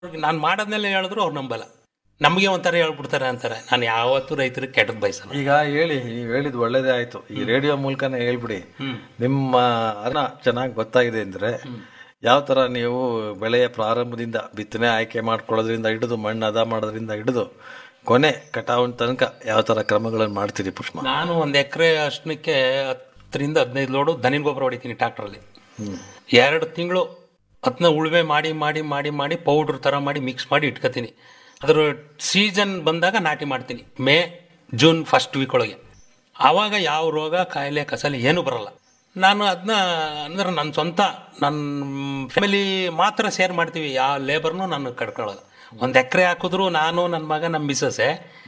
ನಾನು ಮಾಡೋದ್ನೆಲ್ಲ ಹೇಳಿದ್ರು ಅವ್ರು ನಂಬಲ್ಲ ನಮಗೆ ಒಂಥರ ಹೇಳ್ಬಿಡ್ತಾರೆ ಅಂತಾರೆ ನಾನು ಯಾವತ್ತೂ ರೈತರಿಗೆ ಕೆಟ್ಟದ್ದು ಬಯಸಲ್ಲ ಈಗ ಹೇಳಿ ನೀವು ಹೇಳಿದ್ ಒಳ್ಳೇದೇ ಆಯ್ತು ಈ ರೇಡಿಯೋ ಮೂಲಕನೇ ಹೇಳ್ಬಿಡಿ ನಿಮ್ಮ ಅನ್ನ ಚೆನ್ನಾಗಿ ಗೊತ್ತಾಗಿದೆ ಅಂದ್ರೆ ಯಾವ ತರ ನೀವು ಬೆಳೆಯ ಪ್ರಾರಂಭದಿಂದ ಬಿತ್ತನೆ ಆಯ್ಕೆ ಮಾಡ್ಕೊಳ್ಳೋದ್ರಿಂದ ಹಿಡಿದು ಮಣ್ಣು ಹದ ಮಾಡೋದ್ರಿಂದ ಹಿಡಿದು ಕೊನೆ ಕಟಾವಿನ ತನಕ ಯಾವ ತರ ಕ್ರಮಗಳನ್ನು ಮಾಡ್ತೀರಿ ಪುಷ್ಪ ನಾನು ಒಂದು ಎಕರೆ ಅಷ್ಟಕ್ಕೆ ಹತ್ತರಿಂದ ಹದಿನೈದು ಲೋಡು ದನಿನ ಗೊಬ್ಬರ ಹೊಡಿತೀನಿ ಟ್ರಾಕ್ಟ್ರಲ್ಲಿ ಎರಡು ತಿಂಗಳು ಅದನ್ನ ಉಳುಮೆ ಮಾಡಿ ಮಾಡಿ ಮಾಡಿ ಮಾಡಿ ಪೌಡ್ರ್ ಥರ ಮಾಡಿ ಮಿಕ್ಸ್ ಮಾಡಿ ಇಟ್ಕೋತೀನಿ ಅದ್ರ ಸೀಸನ್ ಬಂದಾಗ ನಾಟಿ ಮಾಡ್ತೀನಿ ಮೇ ಜೂನ್ ಫಸ್ಟ್ ವೀಕ್ ಒಳಗೆ ಆವಾಗ ಯಾವ ರೋಗ ಕಾಯಿಲೆ ಕಸಲೆ ಏನೂ ಬರಲ್ಲ ನಾನು ಅದನ್ನ ಅಂದ್ರೆ ನನ್ನ ಸ್ವಂತ ನನ್ನ ಫ್ಯಾಮಿಲಿ ಮಾತ್ರ ಶೇರ್ ಮಾಡ್ತೀವಿ ಯಾವ ಲೇಬರ್ನು ನಾನು ಕಡ್ಕೊಳ್ಳೋದು ಒಂದು ಎಕರೆ ಹಾಕಿದ್ರು ನಾನು ನನ್ನ ಮಗ ನಮ್ಮ ಮಿಸ್ಸಸ್ಸೇ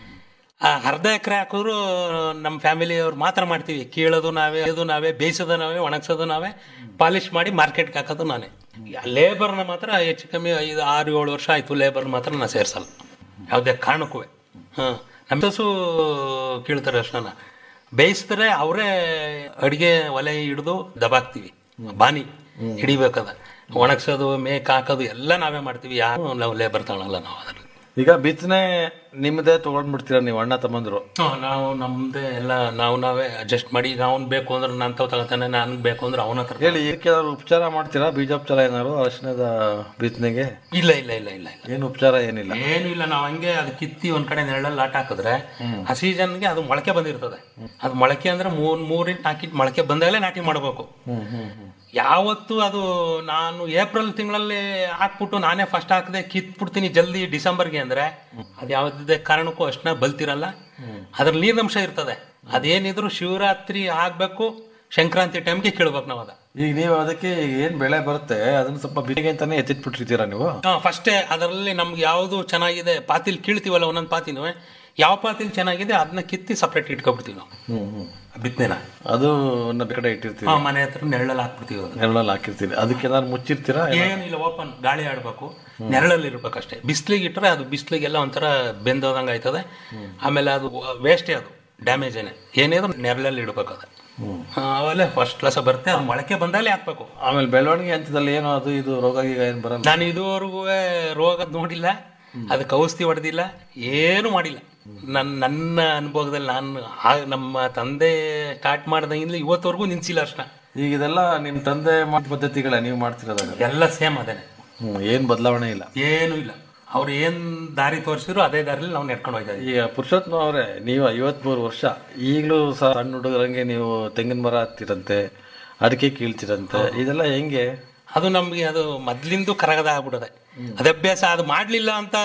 ಆ ಅರ್ಧ ಎಕರೆ ಹಾಕಿದ್ರು ನಮ್ಮ ಫ್ಯಾಮಿಲಿಯವ್ರು ಮಾತ್ರ ಮಾಡ್ತೀವಿ ಕೀಳೋದು ನಾವೇ ಅದು ನಾವೇ ಬೇಯಿಸೋದು ನಾವೇ ಒಣಗ್ಸೋದು ನಾವೇ ಪಾಲಿಶ್ ಮಾಡಿ ಮಾರ್ಕೆಟ್ಗೆ ಹಾಕೋದು ನಾನೇ ಲೇಬರ್ನ ಮಾತ್ರ ಹೆಚ್ಚು ಕಮ್ಮಿ ಐದು ಆರು ಏಳು ವರ್ಷ ಆಯಿತು ಲೇಬರ್ನ ಮಾತ್ರ ನಾನು ಸೇರಿಸಲ್ಲ ಯಾವುದೇ ಕಾರಣಕ್ಕೂ ಹಾಂ ನಮ್ಮ ಸಸು ಕೀಳ್ತಾರೆ ಅಷ್ಟನ್ನ ಬೇಯಿಸಿದ್ರೆ ಅವರೇ ಅಡುಗೆ ಒಲೆ ಹಿಡಿದು ದಬಾಕ್ತೀವಿ ಬಾನಿ ಹಿಡಿಬೇಕದ ಒಣಗ್ಸೋದು ಮೇಕ್ ಹಾಕೋದು ಎಲ್ಲ ನಾವೇ ಮಾಡ್ತೀವಿ ಯಾರು ನಾವು ಲೇಬರ್ ತಗೊಳಲ್ಲ ನಾವು ಅದನ್ನು ಈಗ ಬಿತ್ತನೆ ನಿಮ್ಮದೇ ತಗೊಂಡ್ಬಿಡ್ತೀರಾ ನೀವು ಅಣ್ಣ ತಮ್ಮಂದ್ರು ಹ್ಮ್, ನಾವು ನಮ್ದೇ ಎಲ್ಲ ನಾವು ನಾವೇ ಅಡ್ಜಸ್ಟ್ ಮಾಡಿ ಈಗ ಅವ್ನು ಬೇಕು ಅಂದ್ರೆ ನಾನು ತಾವ್ ತಗೋತಾನೆ ನಾನು ಬೇಕು ಅಂದ್ರೆ ಅವನ ಹತ್ರ ಹೇಳಿ ಇದಕ್ಕೆ ಏನಾದ್ರು ಉಪಚಾರ ಮಾಡ್ತೀರಾ ಬೀಜೋಪಚಾರ ಏನಾದ್ರು ಅರಿಶಿಣದ ಬಿತ್ತನೆಗೆ ಇಲ್ಲ ಇಲ್ಲ ಇಲ್ಲ ಇಲ್ಲ ಇಲ್ಲ ಏನು ಉಪಚಾರ ಏನಿಲ್ಲ ಏನು ಇಲ್ಲ ನಾವು ಹಂಗೆ ಅದು ಕಿತ್ತಿ ಒಂದ್ ಕಡೆ ನೆರಳಲ್ಲಿ ಲಾಟ್ ಹಾಕಿದ್ರೆ ಆ ಸೀಸನ್ಗೆ ಅದು ಮೊಳಕೆ ಬಂದಿರ್ತದೆ ಅದು ಮೊಳಕೆ ಅಂದ್ರೆ ಮೂರ್ ಮೂರಿಂದ ನಾಲ್ಕಿಂಟ್ ಮೊಳಕೆ ಬಂದಾಗಲೇ ನಾಟಿ ಮಾಡಬೇಕು ಯಾವತ್ತು ಅದು ನಾನು ಏಪ್ರಿಲ್ ತಿಂಗಳಲ್ಲಿ ಹಾಕ್ಬಿಟ್ಟು ನಾನೇ ಫಸ್ಟ್ ಹಾಕದೆ ಕಿತ್ಬಿಡ್ತೀನಿ ಜಲ್ದಿ ಡಿಸೆಂಬರ್ಗೆ ಅಂದ್ರೆ ಅದು ಯಾವುದೇ ಕಾರಣಕ್ಕೂ ಅಷ್ಟನ್ನ ಬಲ್ತಿರಲ್ಲ ಅದ್ರ ನೀರಿನಂಶ ಇರ್ತದೆ ಅದೇನಿದ್ರು ಶಿವರಾತ್ರಿ ಆಗ್ಬೇಕು ಸಂಕ್ರಾಂತಿ ಟೈಮ್ಗೆ ಕೀಳ್ಬೇಕು ನಾವು ಅದ ಈಗ ನೀವು ಅದಕ್ಕೆ ಏನ್ ಬೆಳೆ ಬರುತ್ತೆ ಅದನ್ನ ಸ್ವಲ್ಪ ಬಿತ್ತಿಗೆ ಅಂತಾನೆ ಎತ್ತಿಟ್ಬಿಟ್ಟಿರ್ತೀರಾ ನೀವು ಫಸ್ಟೇ ಅದರಲ್ಲಿ ನಮ್ಗೆ ಯಾವುದು ಚೆನ್ನಾಗಿದೆ ಪಾತಿಲ್ ಕೀಳ್ತೀವಲ್ಲ ಒಂದೊಂದು ಪಾತಿನೂ ಯಾವ ಪಾತಿಲ್ ಚೆನ್ನಾಗಿದೆ ಅದನ್ನ ಕಿತ್ತಿ ಸಪ್ರೇಟ್ ಇಟ್ಕೊಬಿಡ್ತೀವಿ ನಾವು ಹ್ಮ್ ಹ್ಮ್ ಬಿತ್ತನೆನ ಅದು ಒಂದು ಕಡೆ ಇಟ್ಟಿರ್ತೀವಿ ಆ, ಮನೆ ಹತ್ರ ನೆರಳಲ್ಲಿ ಹಾಕ್ಬಿಡ್ತೀವಿ ಅದು ನೆರಳಲ್ಲಿ ಹಾಕಿರ್ತೀವಿ ಅದಕ್ಕೆ ಏನಾದ್ರು ಮುಚ್ಚಿರ್ತೀರಾ ಏನಿಲ್ಲ ಓಪನ್ ಗಾಳಿ ಆಡ್ಬೇಕು ನೆರಳಲ್ಲಿ ಇರ್ಬೇಕಷ್ಟೇ ಬಿಸ್ಲಿಗೆ ಇಟ್ಟರೆ ಅದು ಬಿಸ್ಲಿಗೆಲ್ಲ ಒಂಥರ ಬೆಂದೋದಂಗೆ ಆಯ್ತದೆ ಆಮೇಲೆ ಅದು ವೇಸ್ಟೇ ಅದು ಡ್ಯಾಮೇಜ್ ಏನೇ ಏನಿದ್ರು ನೆರಳಲ್ಲಿ ಇಡ್ಬೇಕು ಅದು ಆ, ಅವೆಲ್ಲ ಫಸ್ಟ್ ಕ್ಲಾಸ್ ಬರುತ್ತೆ ಅದು ಮೊಳಕೆ ಬಂದಾಗಲೇ ಹಾಕ್ಬೇಕು ಆಮೇಲೆ ಬೆಳವಣಿಗೆ ಹಂತದಲ್ಲಿ ಏನು ಅದು ಇದು ರೋಗ ಗೀಗ ಏನು ಬರಲ್ಲ ನಾನು ಇದುವರೆಗೂ ರೋಗ ನೋಡಿಲ್ಲ ಅದಕ್ಕೆ ಔಷಧಿ ಹೊಡೆದಿಲ್ಲ ಏನು ಮಾಡಿಲ್ಲ ನನ್ನ ನನ್ನ ಅನುಭವದಲ್ಲಿ ನಾನು ಆ- ನಮ್ಮ ತಂದೆ ಸ್ಟಾರ್ಟ್ ಮಾಡ್ದಂಗಿಂದ ಇವತ್ತವರೆಗೂ ನಿಲ್ಸಿಲ್ಲ ಅಷ್ಟ ಈಗ ಇದೆಲ್ಲ ನಿಮ್ಮ ತಂದೆ ಮಾಡಿದ ಪದ್ಧತಿಗಳ ನೀವು ಮಾಡ್ತಿರೋದಾಗ ಎಲ್ಲ ಸೇಮ್ ಅದೇನೆ ಹ್ಮ್ ಏನು ಬದಲಾವಣೆ ಇಲ್ಲ ಏನೂ ಇಲ್ಲ ಅವ್ರು ಏನ್ ದಾರಿ ತೋರಿಸಿದ್ರು ಅದೇ ದಾರಿಲಿ ನಾವು ನಡ್ಕೊಂಡು ಹೋಯ್ತಾ ಇದೀವಿ ಈಗ ಪುರುಷೋತ್ತಮ ಅವರೇ ನೀವು ಐವತ್ಮೂರು ವರ್ಷ ಈಗಲೂ ಸಹ ಸಣ್ಣ ಹುಡುಗರಂಗೆ ನೀವು ತೆಂಗಿನ ಮರ ಹತ್ತಿರಂತೆ ಅಡಿಕೆ ಕೀಳ್ತಿರಂತೆ ಇದೆಲ್ಲ ಹೆಂಗೆ ಅದು ನಮ್ಗೆ ಅದು ಮೊದ್ಲಿಂದು ಕರಗದ ಆಗ್ಬಿಡದೆ ಅದು ಅಭ್ಯಾಸ ಅದು ಮಾಡ್ಲಿಲ್ಲ ಅಂತ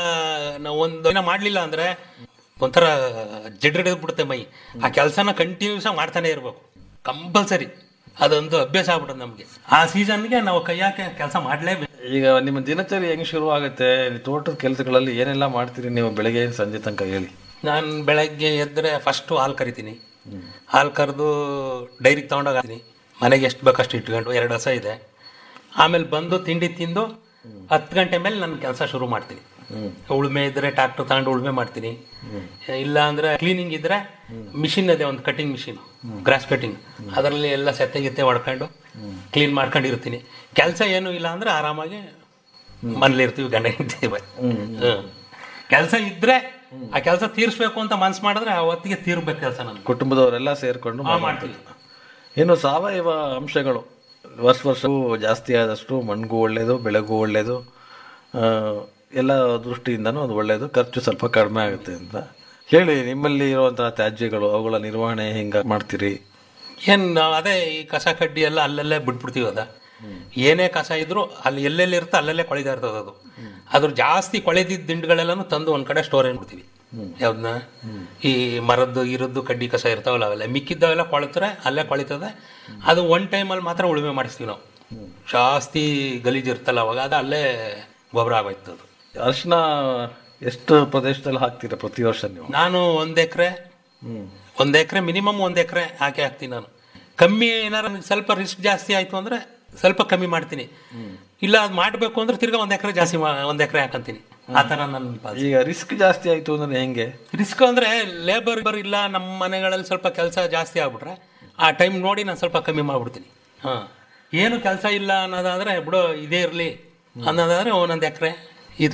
ನಾವು ಒಂದು ದಿನ ಮಾಡ್ಲಿಲ್ಲ ಅಂದ್ರೆ ಒಂಥರ ಬಿಡುತ್ತೆ ಮೈ ಆ ಕೆಲಸನ ಕಂಟಿನ್ಯೂಸ್ ಆಗಿ ಮಾಡ್ತಾನೆ ಇರ್ಬೇಕು ಕಂಪಲ್ಸರಿ ಅದೊಂದು ಅಭ್ಯಾಸ ಆಗ್ಬಿಡುತ್ತೆ ನಮ್ಗೆ ಆ ಸೀಸನ್ಗೆ ನಾವು ಕೈ ಹಾಕಿ ಕೆಲಸ ಮಾಡ್ಲೇಬೇಕು ಈಗ ನಿಮ್ಮ ದಿನಚರಿ ಹೆಂಗ್ ಶುರು ಆಗುತ್ತೆ ತೋಟದ ಕೆಲಸಗಳಲ್ಲಿ ಏನೆಲ್ಲ ಮಾಡ್ತೀರಿ ನೀವು ಬೆಳಗ್ಗೆ ಸಂಜೆ ತನಕ ಹೇಳಿ ನಾನು ಬೆಳಗ್ಗೆ ಎದ್ದರೆ ಫಸ್ಟು ಹಾಲು ಕರಿತೀನಿ ಹಾಲು ಕರೆದು ಡೈರಿಗೆ ತೊಗೊಂಡೋಗ್ತೀನಿ ಮನೆಗೆ ಎಷ್ಟು ಬೇಕಷ್ಟು ಇಟ್ಕೊಂಡು ಎರಡು ಹಸ ಇದೆ ಆಮೇಲೆ ಬಂದು ತಿಂಡಿ ತಿಂದು ಹತ್ತು ಗಂಟೆ ಮೇಲೆ ನನ್ನ ಕೆಲಸ ಶುರು ಮಾಡ್ತೀನಿ ಉಳುಮೆ ಇದ್ರೆ ಟ್ರಾಕ್ಟರ್ ತಗೊಂಡು ಉಳುಮೆ ಮಾಡ್ತೀನಿ ಇಲ್ಲ ಅಂದ್ರೆ ಕ್ಲೀನಿಂಗ್ ಇದ್ರೆ ಮಿಷಿನ್ ಇದೆ ಒಂದು ಕಟಿಂಗ್ ಮಿಷಿನ್ ಗ್ರಾಸ್ ಕಟಿಂಗ್ ಅದರಲ್ಲಿ ಎಲ್ಲ ಸೆತ್ತೆ ಗಿತ್ತೆ ಹೊಡ್ಕೊಂಡು ಕ್ಲೀನ್ ಮಾಡ್ಕೊಂಡಿರ್ತೀನಿ ಕೆಲಸ ಏನೂ ಇಲ್ಲ ಅಂದ್ರೆ ಆರಾಮಾಗಿ ಮನೇಲಿ ಇರ್ತೀವಿ ಗಂಡ ಹೆಂಡ್ತಿ ಕೆಲಸ ಇದ್ರೆ ಆ ಕೆಲಸ ತೀರಿಸ್ಬೇಕು ಅಂತ ಮನ್ಸು ಮಾಡಿದ್ರೆ ಆ ಹೊತ್ತಿಗೆ ತೀರ್ಬೇಕು ಕೆಲಸ ನಾನು ಕುಟುಂಬದವರೆಲ್ಲ ಸೇರ್ಕೊಂಡು ಮಾಡ್ತೀವಿ ಏನು ಸಾವಯವ ಅಂಶಗಳು ವರ್ಷ ವರ್ಷವೂ ಜಾಸ್ತಿ ಆದಷ್ಟು ಮಣ್ಣಿಗೂ ಒಳ್ಳೆಯದು ಬೆಳೆಗೂ ಒಳ್ಳೆಯದು ಆ, ಎಲ್ಲ ದೃಷ್ಟಿಯಿಂದನೂ ಅದು ಒಳ್ಳೆಯದು ಖರ್ಚು ಸ್ವಲ್ಪ ಕಡಿಮೆ ಆಗುತ್ತೆ ಅಂತ ಹೇಳಿ ನಿಮ್ಮಲ್ಲಿ ಇರುವಂತಹ ತ್ಯಾಜ್ಯಗಳು ಅವುಗಳ ನಿರ್ವಹಣೆ ಹೆಂಗ ಮಾಡ್ತೀರಿ ಏನ್ ನಾವ್ ಅದೇ ಈ ಕಸ ಕಡ್ಡಿ ಎಲ್ಲ ಅಲ್ಲಲ್ಲೇ ಬಿಟ್ಬಿಡ್ತೀವಿ ಅದ ಏನೇ ಕಸ ಇದ್ರು ಅಲ್ಲಿ ಎಲ್ಲೆಲ್ಲಿ ಇರುತ್ತೆ ಅಲ್ಲಲ್ಲೇ ಕೊಳಿತಾ ಇರ್ತದೆ ಅದು ಅದ್ರ ಜಾಸ್ತಿ ಕೊಳೆದಿದ್ದ ದಿಂಡುಗಳೆಲ್ಲನೂ ತಂದು ಒಂದ್ ಕಡೆ ಸ್ಟೋರ್ ಬಿಡ್ತೀವಿ ಯಾವ್ದನ್ನ ಈ ಮರದ್ದು ಇರದ್ದು ಕಡ್ಡಿ ಕಸ ಇರ್ತಾವಲ್ಲ ಅವೆಲ್ಲ ಮಿಕ್ಕಿದ್ದವೆಲ್ಲ ಕೊಳ್ತಾರೆ ಅಲ್ಲೇ ಕೊಳಿತದೆ ಅದು ಒನ್ ಟೈಮಲ್ಲಿ ಮಾತ್ರ ಉಳುಮೆ ಮಾಡಿಸ್ತೀವಿ ನಾವು ಜಾಸ್ತಿ ಗಲೀಜು ಇರ್ತಲ್ಲ ಅವಾಗ ಅದು ಅಲ್ಲೇ ಗೊಬ್ಬರ ಆಗೋಯ್ತು ಅದು ಅರಿಶಿನ ಎಷ್ಟು ಪ್ರದೇಶದಲ್ಲಿ ಹಾಕ್ತೀರಾ ಪ್ರತಿ ವರ್ಷ ನೀವು ನಾನು ಒಂದ್ ಎಕರೆ ಒಂದ್ ಎಕರೆ ಮಿನಿಮಮ್ ಒಂದ್ ಎಕರೆ ಹಾಕಿ ಹಾಕ್ತೀನಿ ನಾನು ಕಮ್ಮಿ ಏನಾರ ನನಗೆ ಸ್ವಲ್ಪ ರಿಸ್ಕ್ ಜಾಸ್ತಿ ಆಯ್ತು ಅಂದ್ರೆ ಸ್ವಲ್ಪ ಕಮ್ಮಿ ಮಾಡ್ತೀನಿ ಇಲ್ಲ ಅದು ಮಾಡಬೇಕು ಅಂದ್ರೆ ತಿರ್ಗಾ ಒಂದ್ ಎಕರೆ ಜಾಸ್ತಿ ಮಾ- ಒಂದ್ ಎಕರೆ ಹಾಕಂತೀನಿ ಆ ಥರ ನನ್ನ ಈಗ ರಿಸ್ಕ್ ಜಾಸ್ತಿ ಆಯ್ತು ಅಂದ್ರೆ ಹೆಂಗೆ ರಿಸ್ಕ್ ಅಂದ್ರೆ ಲೇಬರ್ ಇಲ್ಲ ನಮ್ಮ ಮನೆಗಳಲ್ಲಿ ಸ್ವಲ್ಪ ಕೆಲಸ ಜಾಸ್ತಿ ಆಗ್ಬಿಟ್ರೆ ಆ ಟೈಮ್ ನೋಡಿ ನಾನು ಸ್ವಲ್ಪ ಕಮ್ಮಿ ಮಾಡ್ಬಿಡ್ತೀನಿ ಹಾ ಏನು ಕೆಲಸ ಇಲ್ಲ ಅನ್ನೋದಾದ್ರೆ ಬಿಡೋ ಇದೇ ಇರಲಿ ಅನ್ನೋದಾದ್ರೆ ಒಂದೊಂದು ಎಕರೆ